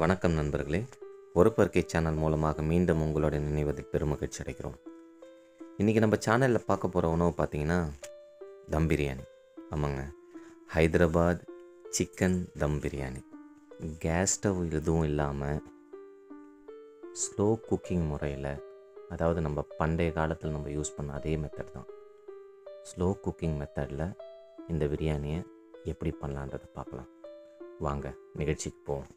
வணக்கம் நண்பர்களே ஒரு பருக்கை சேனல் மூலமாக மீண்டும் உங்களோட நினைவதில் பெருமகிழ்ச்சி அடைகிறோம் இன்றைக்கி நம்ம சேனலில் பார்க்க போகிற உணவு பார்த்தீங்கன்னா தம் பிரியாணி ஆமாங்க Hyderabad chicken dum biryani gas stove எதுவும் இல்லாமல் ஸ்லோ குக்கிங் முறையில் அதாவது நம்ம பண்டைய காலத்தில் நம்ம யூஸ் பண்ண அதே மெத்தட் தான் ஸ்லோ குக்கிங் மெத்தடில் இந்த பிரியாணியை எப்படி பண்ணலான்றதை பார்க்கலாம் வாங்க நிகழ்ச்சிக்கு போவோம்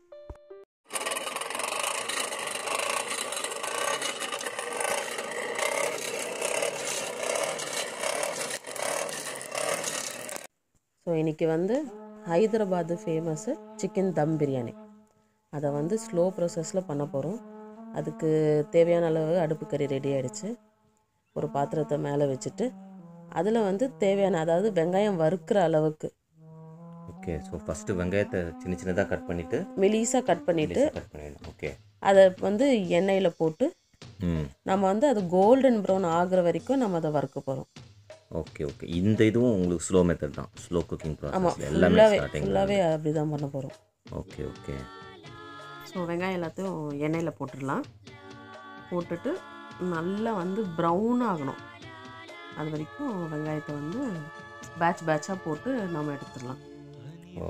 ஸோ இன்றைக்கி வந்து ஹைதராபாத்து ஃபேமஸ்ஸு சிக்கன் தம் பிரியாணி அதை வந்து ஸ்லோ ப்ராசஸில் பண்ண போகிறோம் அதுக்கு தேவையான அளவு அடுப்பு கறி ரெடி ஆகிடுச்சு ஒரு பாத்திரத்தை மேலே வச்சுட்டு அதில் வந்து தேவையான அதாவது வெங்காயம் வறுக்கிற அளவுக்கு ஓகே ஸோ ஃபஸ்ட்டு வெங்காயத்தை சின்ன சின்னதாக கட் பண்ணிவிட்டு மெலிசாக கட் பண்ணிவிட்டு கட் பண்ணிடணும் ஓகே அதை வந்து எண்ணெயில் போட்டு ம் நம்ம வந்து அது கோல்டன் ப்ரௌன் ஆகுற வரைக்கும் நம்ம அதை வறுக்க போகிறோம் ஓகே ஓகே இந்த இதுவும் உங்களுக்கு ஸ்லோ மெத்தட் தான் ஸ்லோ குக்கிங் ஆமாம் ப்ராசஸ் எல்லாமே ஃபுல்லாகவே ஸ்டார்டிங் ஃபுல்லாகவே அப்படி தான் பண்ண போகிறோம் ஓகே ஓகே ஸோ வெங்காயம் எல்லாத்தையும் எண்ணெயில் போட்டுடலாம் போட்டுட்டு நல்லா வந்து ப்ரௌன் ஆகணும் அது வரைக்கும் வெங்காயத்தை வந்து பேட்ச் பேட்சாக போட்டு நம்ம எடுத்துடலாம் ஓ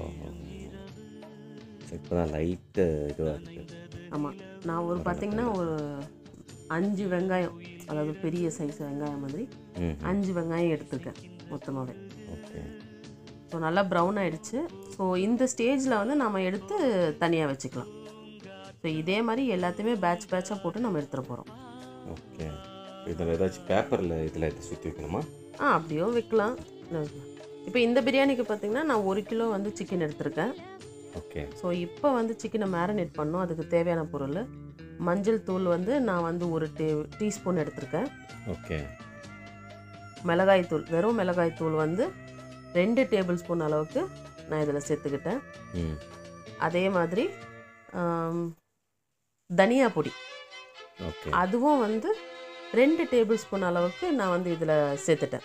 இப்போ தான் லைட்டு இதுவாக இருக்குது ஆமாம் நான் ஒரு பார்த்திங்கன்னா ஒரு அஞ்சு வெங்காயம் அதாவது பெரிய சைஸ் வெங்காயம் மாதிரி ம் அஞ்சு வெங்காயம் எடுத்துருக்கேன் மொத்தமாகவே ஓகே ஸோ நல்லா ப்ரௌன் ஆயிடுச்சு ஸோ இந்த ஸ்டேஜில் வந்து நம்ம எடுத்து தனியாக வச்சுக்கலாம் ஸோ இதே மாதிரி எல்லாத்தையுமே பேட்ச் பேட்சாக போட்டு நம்ம எடுத்துகிட்டு போகிறோம் ஓகே இதில் ஏதாச்சும் பேப்பரில் இதில் சுற்றி வைக்கணுமா ஆ அப்படியும் வைக்கலாம் இப்போ இந்த பிரியாணிக்கு பார்த்தீங்கன்னா நான் ஒரு கிலோ வந்து சிக்கன் எடுத்திருக்கேன் ஓகே ஸோ இப்போ வந்து சிக்கனை மேரினேட் பண்ணோம் அதுக்கு தேவையான பொருள் மஞ்சள் தூள் வந்து நான் வந்து ஒரு டீ டீஸ்பூன் எடுத்திருக்கேன் ஓகே மிளகாய் தூள் வெறும் மிளகாய் தூள் வந்து ரெண்டு டேபிள் ஸ்பூன் அளவுக்கு நான் இதில் சேர்த்துக்கிட்டேன் ம் அதே மாதிரி ஆம், தனியா பொடி ஓகே அதுவும் வந்து ரெண்டு டேபிள் ஸ்பூன் அளவுக்கு நான் வந்து இதில் சேர்த்துட்டேன்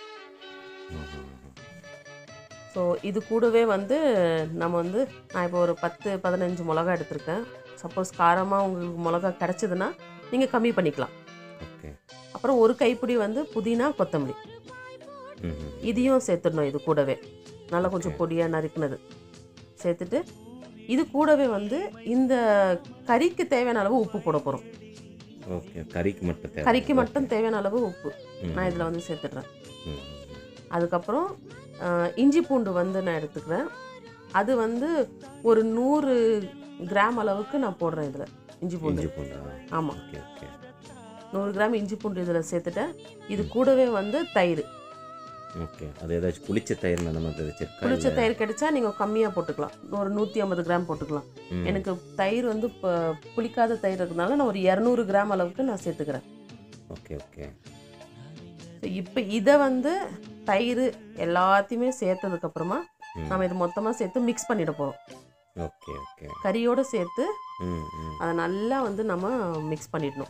ஸோ இது கூடவே வந்து நம்ம வந்து நான் இப்போ ஒரு பத்து பதினஞ்சு மிளகா எடுத்திருக்கேன் சப்போஸ் காரமாக உங்களுக்கு மிளகா கிடச்சிதுன்னா நீங்கள் கம்மி பண்ணிக்கலாம் ஓகே அப்புறம் ஒரு கைப்பிடி வந்து புதினா கொத்தமல்லி ம் இதையும் சேர்த்துடணும் இது கூடவே நல்லா கொஞ்சம் பொடியாக நறுக்குனது சேர்த்துட்டு இது கூடவே வந்து இந்த கறிக்கு தேவையான அளவு உப்பு போட போகிறோம் ஓகே கறிக்கு மட்டும் தேவை கறிக்கு மட்டும் தேவையான அளவு உப்பு ம். நான் இதில் வந்து சேர்த்துடுறேன் ம் அதுக்கப்புறம் ஆஹ், இஞ்சி பூண்டு வந்து நான் எடுத்துக்கிறேன் அது வந்து ஒரு நூறு கிராம் அளவுக்கு நான் போடுறேன் இதில் இஞ்சி பூண்டு இஞ்சி பூண்டா ஆமாம் ஓகே ஓகே நூறு கிராம் இஞ்சி பூண்டு இதில் சேர்த்துட்டேன் இது கூடவே வந்து தயிர் ஓகே அது ஏதாச்சும் புளிச்ச தயிர் அந்த மாதிரி வச்சிருக்கா புளிச்ச தயிர் கிடைச்சா நீங்கள் கம்மியாக போட்டுக்கலாம் ஒரு நூற்றி ஐம்பது கிராம் போட்டுக்கலாம் ம். எனக்கு தயிர் வந்து இப்போ புளிக்காத தயிர் இருக்கிறதுனால நான் ஒரு இரநூறு கிராம் அளவுக்கு நான் சேர்த்துக்கிறேன் ஓகே ஓகே இப்போ இதை வந்து தயிர் எல்லாத்தையுமே சேர்த்ததுக்கப்புறமா ம். நம்ம இது மொத்தமாக சேர்த்து மிக்ஸ் பண்ணிட போகிறோம் ஓகே ஓகே கறியோடு சேர்த்து ம் ம் அதை நல்லா வந்து நம்ம மிக்ஸ் பண்ணிடணும்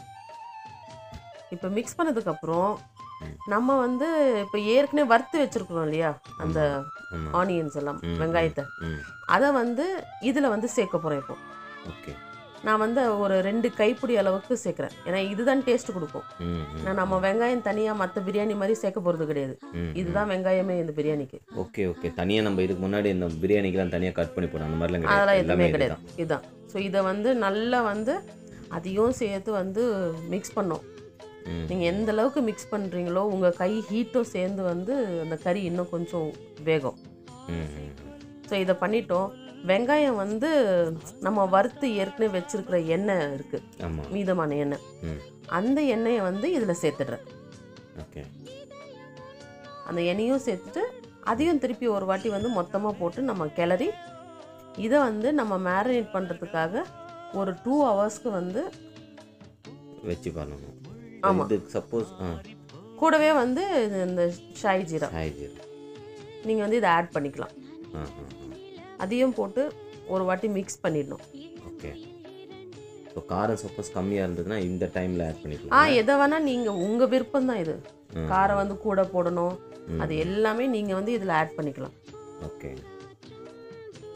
இப்போ மிக்ஸ் பண்ணதுக்கப்புறம் ம். நம்ம வந்து இப்போ ஏற்கனவே வறுத்து வச்சுருக்குறோம் இல்லையா அந்த ஆமாம் ஆனியன்ஸ் எல்லாம் ம். வெங்காயத்தை ம் அதை வந்து இதில் வந்து சேர்க்க போகிறேன் இப்போ ஓகே நான் வந்து ஒரு ரெண்டு கைப்பிடி அளவுக்கு சேர்க்குறேன் ஏன்னா இதுதான் டேஸ்ட் கொடுக்கும் ம் ம் நான் நம்ம வெங்காயம் தனியாக மற்ற பிரியாணி மாதிரி சேர்க்க போகிறது கிடையாது ம் இதுதான் வெங்காயமே இந்த பிரியாணிக்கு ஓகே ஓகே தனியாக நம்ம இதுக்கு முன்னாடி இந்த பிரியாணிக்கெலாம் தனியாக கட் பண்ணி போடணும் அந்த மாதிரிலாம் அதெல்லாம் கிடையாது எதுவுமே எல்லாமே கிடையாது இதுதான் இதுதான் ஸோ இதை வந்து நல்லா வந்து அதையும் சேர்த்து வந்து மிக்ஸ் பண்ணோம் ம் நீங்கள் எந்த அளவுக்கு மிக்ஸ் பண்ணுறீங்களோ உங்கள் கை ஹீட்டும் சேர்ந்து வந்து அந்த கறி இன்னும் கொஞ்சம் வேகும் ம் ம் ஸோ இதை பண்ணிட்டோம் வெங்காயம் வந்து நம்ம வறுத்து ஏற்கனவே வச்சிருக்கிற எண்ணெய் இருக்குது ஆமாம் மீதமான எண்ணெய் ம் அந்த எண்ணெயை வந்து இதில் சேர்த்துடுறேன் ஓகே அந்த எண்ணெயும் சேர்த்துட்டு அதையும் திருப்பி ஒரு வாட்டி வந்து மொத்தமாக போட்டு நம்ம கிளறி இதை வந்து நம்ம மேரினேட் பண்ணுறதுக்காக ஒரு டூ ஹவர்ஸ்க்கு வந்து வச்சு பண்ணணும் ஆமா. இது சப்போஸ் ஆ கூடவே வந்து இது இந்த ஷாய் ஜீரா சாய் ஜீரா நீங்கள் வந்து இதை ஆட் பண்ணிக்கலாம் ஆ ஆ ஆ அதையும் போட்டு ஒரு வாட்டி மிக்ஸ் பண்ணிடணும் ஓகே ஸோ காரம் சப்போஸ் கம்மியாக இருந்ததுன்னா இந்த டைமில் ஆட் ஆ பண்ணிக்கலாம் எதை வேணால் நீங்கள் உங்கள் விருப்பம் தான் இது ம். காரம் வந்து கூட போடணும் ம். அது எல்லாமே நீங்கள் வந்து இதில் ஆட் பண்ணிக்கலாம் ஓகே ஸோ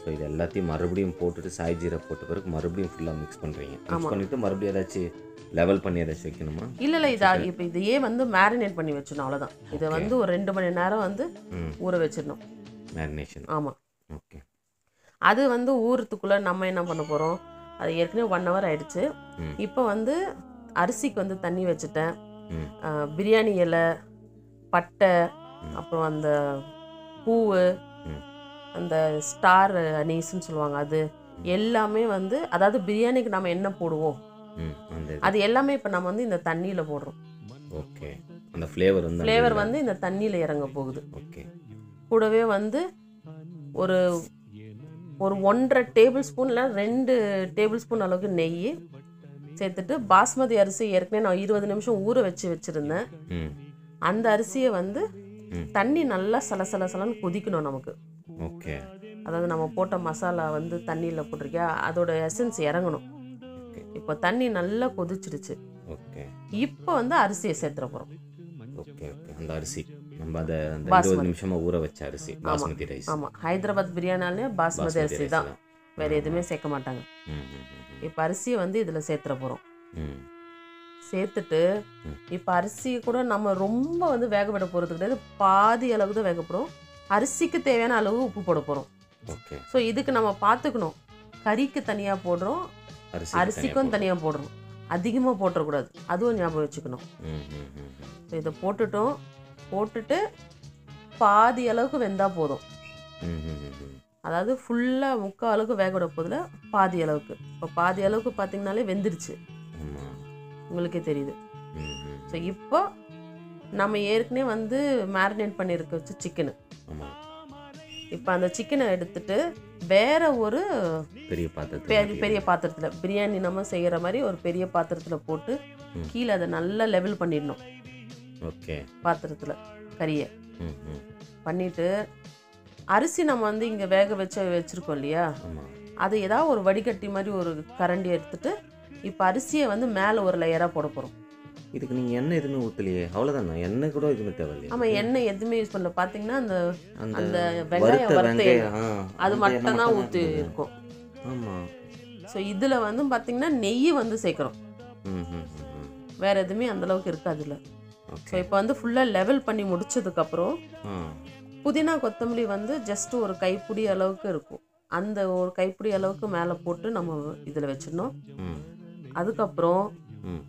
இது எல்லாத்தையும் மறுபடியும் போட்டுட்டு சாய் ஜீரா போட்ட பிறகு மறுபடியும் ஃபுல்லாக மிக்ஸ் பண்ணுறீங்க மிக்ஸ் பண்ணிவிட்டு மறுபடியும் ஏதாச்சும் லெவல் பண்ணி ஏதாச்சும் வைக்கணுமா இல்லை இல்லை இதா இப்போ இதையே வந்து மேரினேட் பண்ணி வச்சிடணும் அவ்வளோதான் இதை வந்து ஒரு ரெண்டு மணி நேரம் வந்து ம் ஊற வச்சிடணும் மேரினேஷன் ஆமாம் ஓகே அது வந்து ஊறத்துக்குள்ளே நம்ம என்ன பண்ண போகிறோம் அது ஏற்கனவே ஒன் ஹவர் ஆயிடுச்சு ம். இப்போ வந்து அரிசிக்கு வந்து தண்ணி வச்சுட்டேன் ம் ஆ, பிரியாணி இலை பட்டை அப்புறம் அந்த பூவு ம். அந்த ஸ்டார் அனீஸ்ன்னு சொல்லுவாங்க அது எல்லாமே வந்து அதாவது பிரியாணிக்கு நம்ம என்ன போடுவோம் ம் அந்த இது. அது எல்லாமே இப்போ நம்ம வந்து இந்த தண்ணியில் போடுறோம் ஓகே அந்த ஃப்ளேவர் வந்து ஃப்ளேவர் வந்து இந்த தண்ணியில் இறங்க போகுது ஓகே கூடவே வந்து ஒரு ஒரு ஒன்றரை டேபிள் ஸ்பூன் இல்லை ரெண்டு டேபிள் ஸ்பூன் அளவுக்கு நெய் சேர்த்துட்டு பாஸ்மதி அரிசி ஏற்கனவே நான் இருபது நிமிஷம் ஊற வச்சு வச்சுருந்தேன் ம் அந்த அரிசியை வந்து ம். தண்ணி நல்லா சலசல சலன்னு கொதிக்கணும் நமக்கு ஓகே அதாவது நம்ம போட்ட மசாலா வந்து தண்ணியில் போட்டிருக்கியா அதோட எசன்ஸ் இறங்கணும் ஓகே இப்போ தண்ணி நல்லா கொதிச்சிடுச்சு ஓகே இப்போ வந்து அரிசியை சேர்த்துற போகிறோம் ஓகே ஓகே அந்த அரிசி நம்ம அதை அந்த பாஸ்மதி. இருபது நிமிஷமா ஊற வச்ச அரிசி பாஸ்மதி ரைஸ் ஆமாம் ஹைதராபாத் பிரியாணினாலே பாஸ்மதி அரிசி தான் வேறு எதுவுமே சேர்க்க மாட்டாங்க ம் ம் ம், இப்போ அரிசியை வந்து இதில் சேர்த்துற போகிறோம் ம் சேர்த்துட்டு ம். இப்போ அரிசியை கூட நம்ம ரொம்ப வந்து வேக விட போகிறது கிடையாது பாதி அளவுக்கு தான் வேக போகிறோம் அரிசிக்கு தேவையான அளவு உப்பு போட போகிறோம் ஓகே ஸோ இதுக்கு நம்ம பார்த்துக்கணும் கறிக்கு தனியாக போடுறோம் அரிசி அரிசிக்கும் தனியாக போடுறோம் அதிகமாக போட்டுறக்கூடாது அதுவும் ஞாபகம் வச்சுக்கணும் ம் ம் ம் ம். ஸோ இதை போட்டுட்டோம் போட்டுட்டு பாதி அளவுக்கு வெந்தால் போதும் ம் ம் ம் ம். அதாவது ஃபுல்லாக முக்கால் அளவுக்கு வேக விட போதில் பாதி அளவுக்கு இப்போ பாதி அளவுக்கு பார்த்தீங்கனாலே வெந்துருச்சு ஆமா உங்களுக்கே தெரியுது ம் ம் ஸோ இப்போ நம்ம ஏற்கனவே வந்து மேரினேட் பண்ணியிருக்க வச்சு சிக்கனு ஆமா இப்போ அந்த சிக்கனை எடுத்துட்டு வேற ஒரு பெரிய பாத்திரத்தில் பெரிய பெரிய பாத்திரத்தில் பிரியாணி நம்ம செய்கிற மாதிரி ஒரு பெரிய பாத்திரத்தில் போட்டு ம். கீழே அதை நல்லா லெவல் பண்ணிடணும் ஓகே பாத்திரத்தில் கறியை ம் ம் பண்ணிட்டு அரிசி நம்ம வந்து இங்கே வேக வச்சு வச்சுருக்கோம் இல்லையா ஆமா அது ஏதாவது ஒரு வடிகட்டி மாதிரி ஒரு கரண்டி எடுத்துட்டு இப்போ அரிசியை வந்து மேலே ஒரு லேயராக போட போகிறோம் இதுக்கு நீங்க எண்ணெய் எதுவுமே ஊற்றலையே அவ்வளோதானா எண்ணெய் கூட எதுவுமே தேவையில்லையா ஆமாம் எண்ணெய் எதுவுமே யூஸ் பண்ணல பார்த்தீங்கன்னா அந்த அந்த அந்த வெங்காயம் வறுத்த வறுத்த வெங்காயம் ஆ, அது அந்த மட்டும் எண்ணெய் தான் மட்டும்தான் ஊற்றி இருந்தது. இருக்கும் ஆமா ஸோ இதில் வந்து பார்த்தீங்கன்னா நெய் வந்து சேர்க்குறோம் ம் ம் ம் ம் வேற எதுவுமே அந்த அளவுக்கு இருக்காது இல்லை ஸோ ஓகே இப்போ வந்து ஃபுல்லாக லெவல் பண்ணி முடிச்சதுக்கப்புறம் ஆ புதினா கொத்தமல்லி வந்து ஜஸ்ட் ஒரு கைப்பிடி அளவுக்கு இருக்கும் அந்த ஒரு கைப்பிடி அளவுக்கு மேலே போட்டு நம்ம இதில் வச்சிடணும் ம் அதுக்கப்புறம் ம்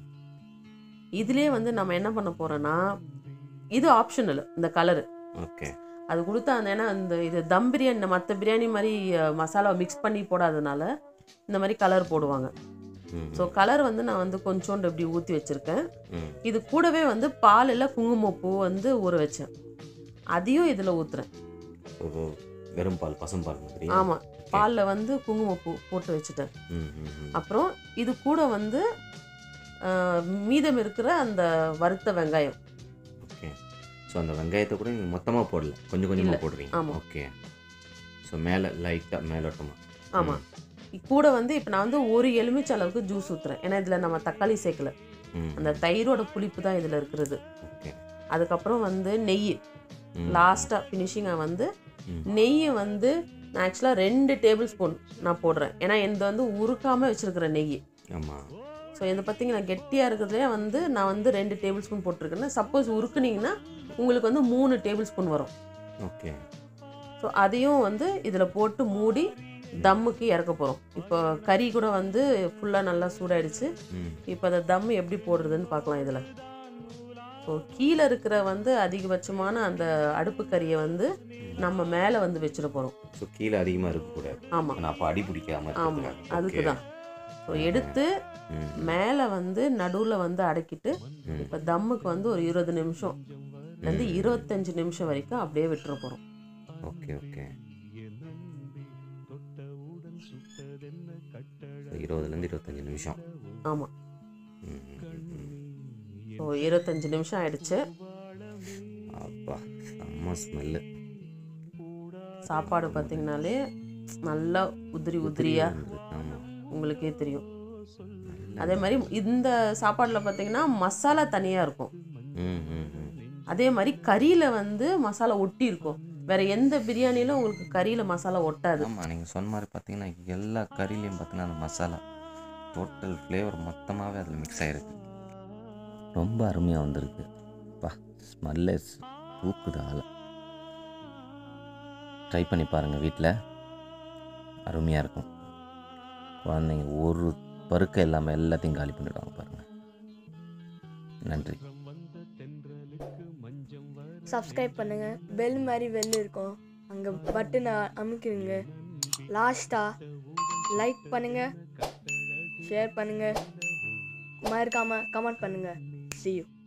இதுலேயே வந்து நம்ம என்ன பண்ண போகிறோன்னா இது ஆப்ஷனல் இந்த கலரு ஓகே அது கொடுத்தா அந்த ஏன்னா இந்த இது தம் பிரியாணி மற்ற பிரியாணி மாதிரி அஹ், மசாலா மிக்ஸ் பண்ணி போடாதனால இந்த மாதிரி கலர் போடுவாங்க ம் ஸோ கலர் வந்து நான் வந்து கொஞ்சோண்டு இப்படி ஊற்றி வச்சுருக்கேன் ம் இது கூடவே வந்து பாலில் குங்குமப்பூ வந்து ஊற வச்சேன் அதையும் இதில் ஊற்றுறேன் ஓ வெறும் பால் பசும்பால் மாதிரி ஆமாம் பாலில் வந்து குங்குமப்பூ போட்டு வச்சுட்டேன் ம் ம் ம் அப்புறம் இது கூட வந்து ஆஹ், மீதம் இருக்கிற அந்த வறுத்த வெங்காயம் ஓகே ஸோ அந்த வெங்காயத்தை கூட நீங்கள் மொத்தமாக போடல கொஞ்சம் கொஞ்சமாக போடுறீங்க ஆமா. ஓகே ஸோ மேலே லைட்டாக மேலோட்டமாக ஆமாம் கூட வந்து இப்போ நான் வந்து ஒரு எலுமிச்சை அளவுக்கு ஜூஸ் ஊற்றுறேன் ஏன்னா இதில் நம்ம தக்காளி சேர்க்கல ம் அந்த தயிரோட புளிப்பு தான் இதில் இருக்கிறது ஓகே அதுக்கப்புறம் வந்து நெய் ம். லாஸ்ட்டாக ஃபினிஷிங்காக வந்து ம். நெய் வந்து நான் ஆக்சுவலாக ரெண்டு டேபிள் ஸ்பூன் நான் போடுறேன் ஏன்னா இது வந்து உருக்காமல் வச்சுருக்கிற நெய் ஆமாம் ஸோ இதை பார்த்தீங்கன்னா கெட்டியாக இருக்கிறதுலே வந்து நான் வந்து ரெண்டு டேபிள் ஸ்பூன் போட்டிருக்கேன்னா சப்போஸ் உருக்குனீங்கன்னா உங்களுக்கு வந்து மூணு டேபிள் ஸ்பூன் வரும் ஓகே ஸோ அதையும் வந்து இதில் போட்டு மூடி தம்முக்கு இறக்க போகிறோம் இப்போ கறி கூட வந்து ஃபுல்லாக நல்லா சூடாயிடுச்சு ம் இப்போ அதை தம் எப்படி போடுறதுன்னு பார்க்கலாம் இதில் ஸோ கீழே இருக்கிற வந்து அதிகபட்சமான அந்த அடுப்பு கறியை வந்து நம்ம மேலே வந்து வச்சிட போகிறோம் ஸோ கீழே அதிகமாக இருக்கக்கூடாது ஆமாம் ஆனால் அப்போ அடி பிடிக்காம ஆமாம் இருக்கிறதுக்காக. அதுக்கு Okay. தான் ஸோ எடுத்து ம் மேலே வந்து நடுவில் வந்து அடக்கிட்டு ம். இப்போ தம்முக்கு வந்து ஒரு இருபது நிமிஷம் வந்து இருபத்தஞ்சு நிமிஷம் வரைக்கும் அப்படியே விட்டுற போகிறோம் ஓகே ஓகே இருபதுலேருந்து இருபத்தஞ்சி நிமிஷம் ஆமாம் ம், ம், ம். ஸோ இருபத்தஞ்சு நிமிஷம் ஆயிடுச்சு அப்பா செம்ம ஸ்மெல்லு சாப்பாடு பார்த்தீங்கனாலே நல்லா உதிரி உதிரியாக ஆமாம் உங்களுக்கே தெரியும் அதே மாதிரி இந்த சாப்பாடில் பார்த்தீங்கன்னா மசாலா தனியாக இருக்கும் ம் ம் ம் அதே மாதிரி கறியில் வந்து மசாலா ஒட்டி இருக்கும் வேறு எந்த பிரியாணியிலும் உங்களுக்கு கறியில் மசாலா ஒட்டாது ஆமாம் நீங்கள் சொன்ன மாதிரி பார்த்தீங்கன்னா எல்லா கறிலையும் பார்த்தீங்கன்னா அந்த மசாலா டோட்டல் ஃப்ளேவர் மொத்தமாகவே அதில் மிக்ஸ் ஆகிருக்கு ரொம்ப அருமையாக வந்திருக்கு பா ஸ்மெல்லே தூக்குது ஆளை ட்ரை பண்ணி பாருங்கள் வீட்டில் அருமையாக இருக்கும் குழந்தைங்க ஒரு பருக்க இல்லாமல் எல்லாத்தையும் காலி பண்ணிடுவாங்க பாருங்கள் நன்றி சப்ஸ்கிரைப் பண்ணுங்க பெல் மாதிரி வெளில இருக்கும் அங்கே பட்டனை அமுக்கிடுங்க லாஸ்ட்டாக லைக் பண்ணுங்க ஷேர் பண்ணுங்க மறக்காம கமெண்ட் பண்ணுங்க see you